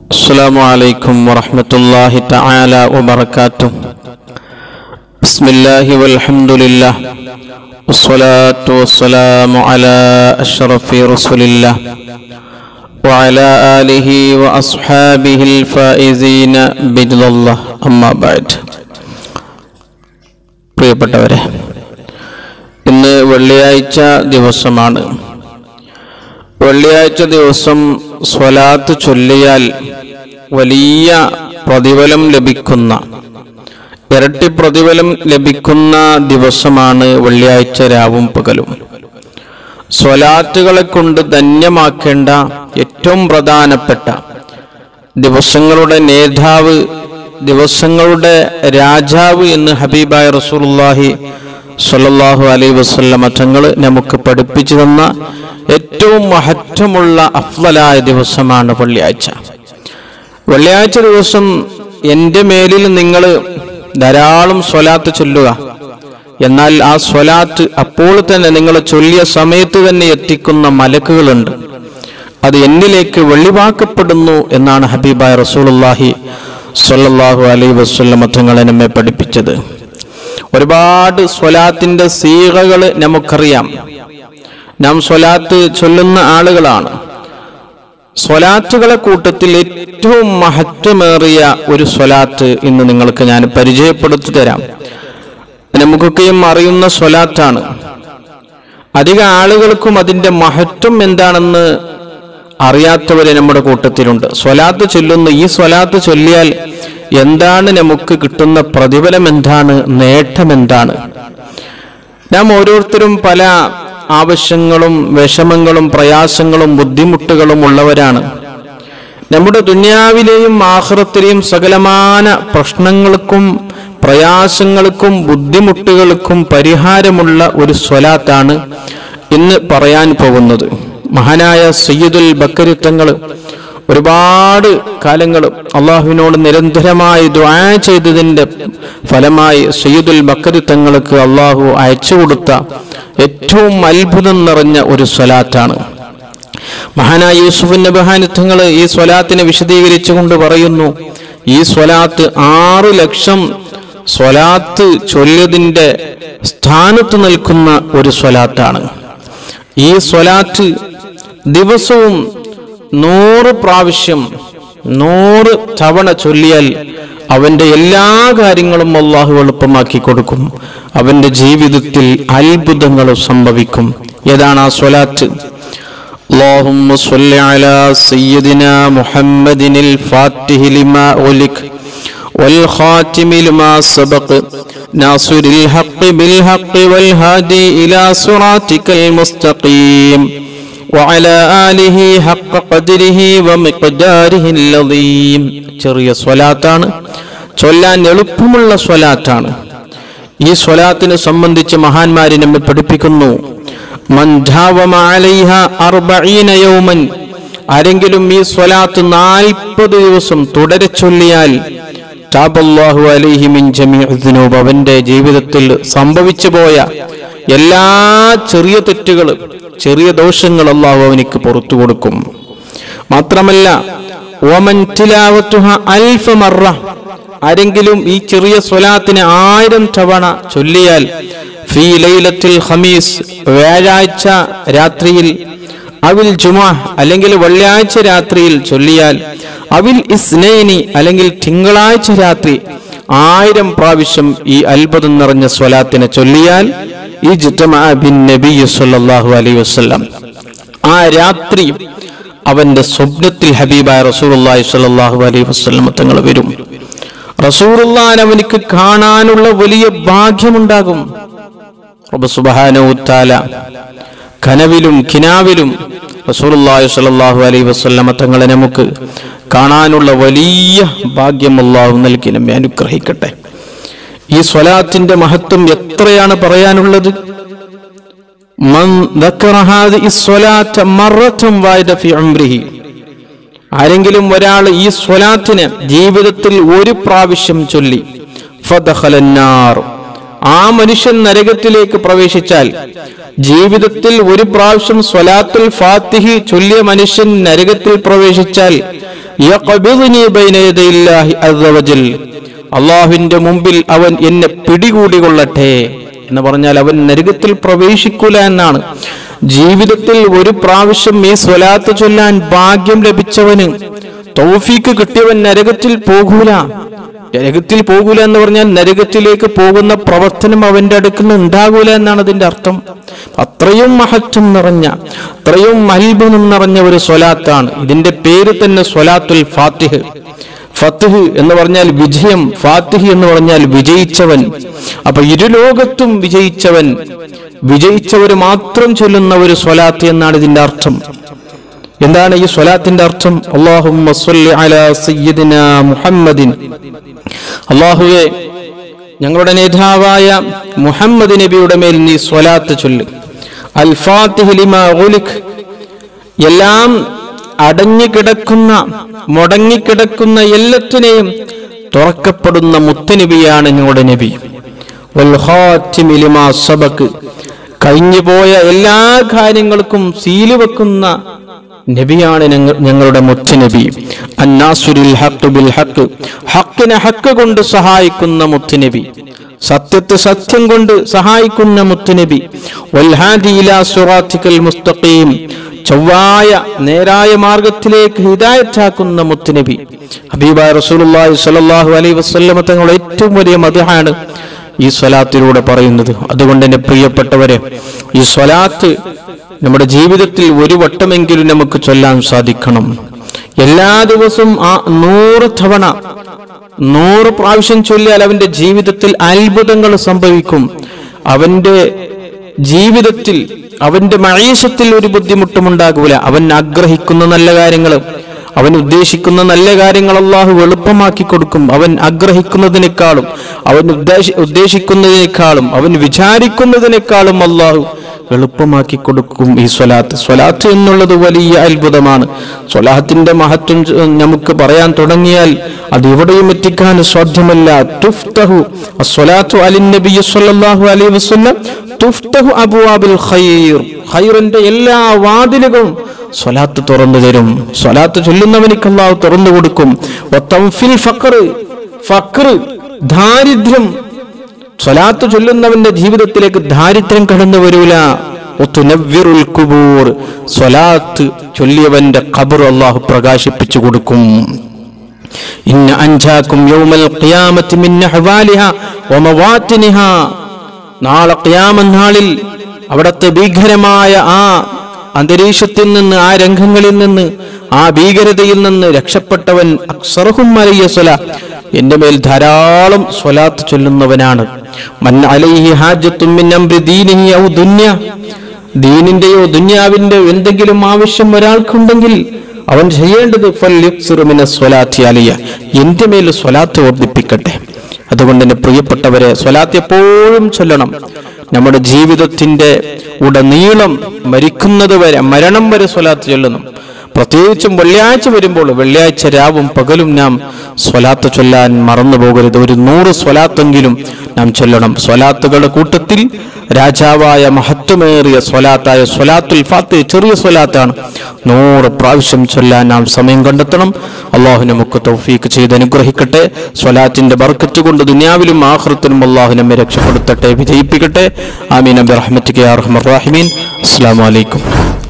السلام عليكم ورحمة الله تعالى وبركاته بسم الله والحمد لله والصلاة والسلام على أشرف رسول الله وعلى آله وأصحابه الفائزين بجل الله أما بعد പ്രിയപ്പെട്ടവരെ ഇന്ന് വെള്ളിയാഴ്ച ദിവസമാണ് വെള്ളിയാഴ്ച ദിവസം സ്വലാത്ത് ചൊല്ലിയാൽ വലിയ പ്രതിഫലം ലഭിക്കുന്ന ഇരട്ടി പ്രതിഫലം ലഭിക്കുന്ന ദിവസമാണ് വെള്ളിയാഴ്ച രാവും പകലും സ്വലാത്തുകളെ കൊണ്ട് ധന്യമാക്കേണ്ട ഏറ്റവും പ്രധാനപ്പെട്ട ദിവസങ്ങളുടെ നേതാവ് ദിവസങ്ങളുടെ രാജാവ് എന്ന് ഹബീബായ റസൂലുള്ളാഹി സ്വല്ലല്ലാഹു അലൈഹി വസല്ലമ തങ്ങൾ നമുക്ക് പഠിപ്പിച്ചു തന്ന ഏറ്റവും മഹത്വമുള്ള അഫ്ലലായ ദിവസമാണ് വെള്ളിയാഴ്ച വെള്ളിയാഴ്ച ദിവസം എൻ്റെ മേലിൽ നിങ്ങൾ ധാരാളം സ്വലാത്ത് ചൊല്ലുക എന്നാൽ ആ സ്വലാത്ത് അപ്പോൾ തന്നെ നിങ്ങൾ ചൊല്ലിയ സമയത്ത് തന്നെ എത്തിക്കുന്ന മലക്കുകളുണ്ട് അത് എന്നിലേക്ക് വെളിവാക്കപ്പെടുന്നു എന്നാണ് ഹബീബായ റസൂലുള്ളാഹി സ്വല്ലല്ലാഹു അലൈഹി വസല്ലമ തങ്ങളെ നമ്മെ പഠിപ്പിച്ചത് ഒരുപാട് സ്വലാത്തിന്റെ സീകകൾ നമുക്കറിയാം നാം സ്വലാത്ത് ചൊല്ലുന്ന ആളുകളാണ് സ്വലാത്തുകളെ കൂട്ടത്തിൽ ഏറ്റവും മഹത്വമേറിയ ഒരു സ്വലാത്ത് ഇന്ന് നിങ്ങൾക്ക് ഞാൻ പരിചയപ്പെടുത്തി തരാം നമുക്കൊക്കെയും അറിയുന്ന സ്വലാത്താണ് അധിക ആളുകൾക്കും അതിന്റെ മഹത്വം എന്താണെന്ന് അറിയാത്തവരെ നമ്മുടെ കൂട്ടത്തിലുണ്ട് സ്വലാത്ത് ചൊല്ലുന്ന ഈ സ്വലാത്ത് ചൊല്ലിയാൽ എന്താണ് നമുക്ക് കിട്ടുന്ന പ്രതിഫലം എന്താണ് നേട്ടം എന്താണ് നാം ഓരോരുത്തരും പല ആവശ്യങ്ങളും വിഷമങ്ങളും പ്രയാസങ്ങളും ബുദ്ധിമുട്ടുകളും ഉള്ളവരാണ് നമ്മുടെ ദുന്യാവിലെയും ആഹ്റത്തിലെയും സകലമാന പ്രശ്നങ്ങൾക്കും പ്രയാസങ്ങൾക്കും ബുദ്ധിമുട്ടുകൾക്കും പരിഹാരമുള്ള ഒരു സ്വലാത്താണ് ഇന്ന് പറയാൻ പോകുന്നത് മഹാനായ സയ്യിദുൽ ബക്കരിത്തങ്ങൾ ഒരുപാട് കാലങ്ങൾ അള്ളാഹുവിനോട് നിരന്തരമായി ദ്വാ ചെയ്തതിൻ്റെ ഫലമായി സയ്യിദുൽ ബക്കരിത്തങ്ങൾക്ക് അള്ളാഹു അയച്ചു കൊടുത്ത ഏറ്റവും അത്ഭുതം നിറഞ്ഞ ഒരു സ്വലാത്താണ് മഹാനായ യൂസുഫ് നബഹാനിത്തങ്ങൾ ഈ സ്വലാത്തിനെ വിശദീകരിച്ചുകൊണ്ട് പറയുന്നു ഈ സ്വലാത്ത് ആറ് ലക്ഷം സ്വലാത്ത് ചൊല്ലിയതിൻ്റെ സ്ഥാനത്ത് നിൽക്കുന്ന ഒരു സ്വലാത്താണ് ഈ സ്വലാത്ത് ദിവസവും നൂറ് പ്രാവശ്യം നൂറ് തവണ ചൊല്ലിയാൽ അവന്റെ എല്ലാ കാര്യങ്ങളും അള്ളാഹു എളുപ്പമാക്കി കൊടുക്കും അവന്റെ ജീവിതത്തിൽ അത്ഭുതങ്ങൾ സംഭവിക്കും ഏതാണ് ആ സ്വലാത്ത് اللهم صل على سيدنا محمد الفاتح لما أغلق والخاتم لما سبق ناصر الحق بالحق والهادي إلى صراطك المستقيم وعلى آله حق قدره ومقداره العظيم ചെറിയ സ്വലാത്താണ് ചൊല്ലാൻ എളുപ്പമുള്ള സ്വലാത്താണ് ഈ സ്വലാത്തിനെ സംബന്ധിച്ച് മഹാന്മാരെ നമ്മെ പഠിപ്പിക്കുന്നു മൻ ധാവമ അലൈഹ അർബഈന യൗമൻ ആരെങ്കിലും ഈ സ്വലാത്ത് നാൽപ്പത് ദിവസം തുടരെ ചൊല്ലിയാൽ താബല്ലാഹു അലൈഹി മിൻ ജമീഅ ദുനൂബ് അവന്റെ ജീവിതത്തിൽ സംഭവിച്ചു പോയ എല്ലാ ചെറിയ തെറ്റുകൾ ചെറിയ ദോഷങ്ങൾ അള്ളാഹു അവനിക്ക് പുറത്തു കൊടുക്കും മാത്രമല്ല ഓമൻ തിലാവത്തുഹ അൽഫ മറ ആരെങ്കിലും ഈ ചെറിയ സ്വലാത്തിന് ആയിരം തവണ ചൊല്ലിയാൽ ഫീ ലൈലത്തിൽ ഖമീസ് വ്യാഴാഴ്ച രാത്രിയിൽ അവിൽ ജുമാ അല്ലെങ്കിൽ വെള്ളിയാഴ്ച രാത്രിയിൽ ചൊല്ലിയാൽ അവിൽ ഇസ്നൈനി അല്ലെങ്കിൽ തിങ്കളാഴ്ച രാത്രി ആയിരം പ്രാവശ്യം ഈ അത്ഭുതം നിറഞ്ഞ സ്വലാത്തിനെ ചൊല്ലിയാൽ ഈ ബിൻ നബി സല്ലല്ലാഹു അലൈഹി വസല്ലം ആ രാത്രി അവന്റെ സ്വപ്നത്തിൽ ഹബീബായ റസൂലുള്ളാഹി സ്വല്ലല്ലാഹു അലൈഹി വസല്ലം തങ്ങൾ വരും റസൂലുള്ളാൻ അവനിക്ക് കാണാനുള്ള വലിയ ഭാഗ്യമുണ്ടാകും റബ്ബ് സുബ്ഹാനഹു തആല കനവിലും കിനാവിലും റസൂലുള്ളാഹി സ്വല്ലല്ലാഹു അലൈഹി വസല്ലമ തങ്ങളെ നമുക്ക് കാണാനുള്ള വലിയ ഭാഗ്യം അല്ലാഹു നൽകി നമ്മെ അനുഗ്രഹിക്കട്ടെ ഈ സ്വലാത്തിന്റെ മഹത്വം എത്രയാണ് പറയാനുള്ളത് മൻ ذكر هذه الصلاة مرة واحدة في عمره ആരെങ്കിലും ഒരാൾ ഈ സ്വലാത്തിനെ ജീവിതത്തിൽ ഒരു പ്രാവശ്യം ചൊല്ലി ഫദഖലന്നാർ ആ മനുഷ്യൻ നരകത്തിലേക്ക് പ്രവേശിച്ചാൽ ജീവിതത്തിൽ ഒരു പ്രാവശ്യം സ്വലാത്തുൽ ഫാത്തിഹി ചൊല്ലിയ മനുഷ്യൻ നരകത്തിൽ പ്രവേശിച്ചാൽ യഖ്ബിദ്നി ബൈന യദയില്ലാഹി അസ്സ വജൽ അള്ളാഹുവിന്റെ മുമ്പിൽ അവൻ എന്നെ പിടികൂടികൊള്ളട്ടെ എന്ന് പറഞ്ഞാൽ അവൻ നരകത്തിൽ പ്രവേശിക്കൂല എന്നാണ് ജീവിതത്തിൽ ഒരു പ്രാവശ്യം ഈ സ്വലാത്ത് ചൊല്ലാൻ ഭാഗ്യം ലഭിച്ചവന് തൗഫീക്ക് കിട്ടിയവൻ നരകത്തിൽ പോകൂല നരകത്തിൽ പോകൂല എന്ന് പറഞ്ഞാൽ നരകത്തിലേക്ക് പോകുന്ന പ്രവർത്തനം അവന്റെ അടുക്കൽ നിന്ന് ഉണ്ടാകൂല എന്നാണ് അതിന്റെ അർത്ഥം അത്രയും മഹത്വം നിറഞ്ഞ അത്രയും അത്ഭുതം നിറഞ്ഞ ഒരു സ്വലാത്താണ് ഇതിന്റെ പേര് തന്നെ സ്വലാത്തുൽ ഫാത്തിഹ് ഫത്തിഹ് എന്ന് പറഞ്ഞാൽ വിജയം ഫാത്തിഹ് എന്ന് പറഞ്ഞാൽ വിജയിച്ചവൻ അപ്പൊ ഇരുലോകത്തും വിജയിച്ചവൻ വിജയിച്ചവർ മാത്രം ചൊല്ലുന്ന ഒരു സ്വലാത്ത് എന്നാണ് ഇതിന്റെ അർത്ഥം എന്താണ് ഈ സ്വലാത്തിന്റെ അർത്ഥം അള്ളാഹുമ്മ സ്വല്ലി അലാ സയ്യിദിന മുഹമ്മദിൻ അള്ളാഹുവെ ഞങ്ങളുടെ നേതാവായ മുഹമ്മദ് നബിയുടെ മേൽ നീ സ്വലാത്ത് ചൊല്ല് അൽ ഫാത്തിഹ് ലിമാ ഉലിക് എല്ലാം അടഞ്ഞുകിടക്കുന്ന മുടങ്ങിക്കിടക്കുന്ന എല്ലാത്തിനെയും തുറക്കപ്പെടുന്ന മുത്തനബിയാണ് ഞങ്ങളുടെ നബി വൽ ഖാത്തിമി ലിമാ സബക്ക് കഴിഞ്ഞുപോയ എല്ലാ കാര്യങ്ങൾക്കും സീല് വെക്കുന്ന നബിയാണ് ഞങ്ങ- ഞങ്ങളുടെ മുത്തുനബി അന്നാസുരിൽ ഹക്ക് ബിൽ ഹക്ക് ഹക്കിനെ ഹക്ക് കൊണ്ട് സഹായിക്കുന്ന മുത്തുനബി സത്യത്തെ സത്യം കൊണ്ട് സഹായിക്കുന്ന മുത്തുനബി വൽഹാദി ഇലാ സിറാത്തിക്കൽ മുസ്തഖീം ചൊവ്വായ നേരായ മാർഗത്തിലേക്ക് ഹിദായത്താക്കുന്ന മുത്തുനബി ഹബീബായ റസൂലുള്ളാഹി സ്വല്ലല്ലാഹു അലൈഹി വസല്ലമ തങ്ങളുടെ ഏറ്റവും വലിയ മതഹാണ് ഈ സ്വലാത്തിലൂടെ പറയുന്നത് അതുകൊണ്ട് എന്റെ പ്രിയപ്പെട്ടവരെ ഈ സ്വലാത്ത് നമ്മുടെ ജീവിതത്തിൽ ഒരു വട്ടമെങ്കിലും നമുക്ക് ചൊല്ലാൻ സാധിക്കണം എല്ലാ ദിവസവും ആ നൂറ് തവണ നൂറ് പ്രാവശ്യം ചൊല്ലിയാൽ അവന്റെ ജീവിതത്തിൽ അത്ഭുതങ്ങൾ സംഭവിക്കും അവന്റെ ജീവിതത്തിൽ അവന്റെ മഴീശത്തിൽ ഒരു ബുദ്ധിമുട്ടും ഉണ്ടാകൂല അവൻ ആഗ്രഹിക്കുന്ന നല്ല കാര്യങ്ങൾ അവൻ ഉദ്ദേശിക്കുന്ന നല്ല കാര്യങ്ങൾ അള്ളാഹു എളുപ്പമാക്കി കൊടുക്കും അവൻ ആഗ്രഹിക്കുന്നതിനേക്കാളും അവൻ ഉദ്ദേശ ഉദ്ദേശിക്കുന്നതിനേക്കാളും അവൻ വിചാരിക്കുന്നതിനേക്കാളും അള്ളാഹു എളുപ്പമാക്കി കൊടുക്കും ഈ സ്വലാത്ത് സ്വലാത്ത് എന്നുള്ളത് വലിയ അത്ഭുതമാണ് സ്വലാത്തിന്റെ മഹത്വം ച- നമുക്ക് പറയാൻ തുടങ്ങിയാൽ അത് എവിടെയും എത്തിക്കാൻ സാധ്യമല്ല തുഫ്തഹു അസ്വലാത്തു അലിൻ നബി സ്വല്ലല്ലാഹു അലൈഹി വസല്ലം തുഫ്തഹു അബ്വാബിൽ ഖൈർ ഖൈറിന്റെ എല്ലാ വാതിലുകളും സ്വലാത്ത് തുറന്നു തരും സ്വലാത്ത് ചൊല്ലുന്നവനിക്ക് അള്ളാഹു തുറന്നു കൊടുക്കും വത്തംഫിൽ ഫഖർ ഫഖർ ദാരിദ്ര്യം സ്വലാത്ത് ചൊല്ലുന്നവന്റെ ജീവിതത്തിലേക്ക് ദാരിദ്ര്യം കടന്നു വരൂല ഒത്തുനവ്വിറുൽ കുബൂർ സ്വലാത്ത് ചൊല്ലിയവന്റെ ഖബർ അള്ളാഹു പ്രകാശിപ്പിച്ചു കൊടുക്കും ഇന്ന അഞ്ചാക്കും യൗമൽ ഖിയാമത്തി മിൻ അഹ്വാലിഹ വമവാത്തിനിഹ നാളെ ഖിയാമത്ത് നാളിൽ അവിടത്തെ ഭീകരമായ ആ അന്തരീക്ഷത്തിൽ നിന്ന് ആ രംഗങ്ങളിൽ നിന്ന് ആ ഭീകരതയിൽ നിന്ന് രക്ഷപ്പെട്ടവൻ അക്സറഹും അലയ്യ സ്വല എന്റെ മേൽ ധാരാളം സ്വലാത്ത് ചൊല്ലുന്നവനാണ് മൻ അലൈഹി ഹാജത്തും മിൻ അംരി ദീനിഹി ഔ ദുന്യ ദീനിന്റെയോ ദുന്യാവിന്റെയോ എന്തെങ്കിലും ആവശ്യം ഒരാൾക്കുണ്ടെങ്കിൽ അവൻ ചെയ്യേണ്ടത് ഫൽയുക്സിറു മിന സ്വലാത്തി അലിയ എന്റെ മേൽ സ്വലാത്ത് വർദ്ധിപ്പിക്കട്ടെ അതുകൊണ്ട് എന്റെ പ്രിയപ്പെട്ടവരെ സ്വലാത്ത് എപ്പോഴും ചൊല്ലണം നമ്മുടെ ജീവിതത്തിന്റെ ഉടനീളം മരിക്കുന്നത് വരെ മരണം വരെ സ്വലാത്ത് ചൊല്ലണം പ്രത്യേകിച്ചും വെള്ളിയാഴ്ച വരുമ്പോൾ വെള്ളിയാഴ്ച രാവും പകലും നാം സ്വലാത്ത് ചൊല്ലാൻ മറന്നു പോകരുത് ഒരു നൂറ് സ്വലാത്തെങ്കിലും നാം ചൊല്ലണം സ്വലാത്തുകളുടെ കൂട്ടത്തിൽ രാജാവായ മഹത്വമേറിയ സ്വലാത്തായ സ്വലാത്തുൽ ഫാത്ത് ചെറിയ സ്വലാത്താണ് നൂറ് പ്രാവശ്യം ചൊല്ലാൻ നാം സമയം കണ്ടെത്തണം അള്ളാഹു നമുക്ക് തൗഫീക്ക് ചെയ്ത് അനുഗ്രഹിക്കട്ടെ സ്വലാത്തിന്റെ ബർക്കത്ത് കൊണ്ട് ദുനിയാവിലും ആഹ്റത്തിലും അള്ളാഹു നമ്മെ രക്ഷപ്പെടുത്തട്ടെ വിജയിപ്പിക്കട്ടെ ആമീൻ അബി റഹ്മത്തിക്ക് അസ്സാം വലൈക്കും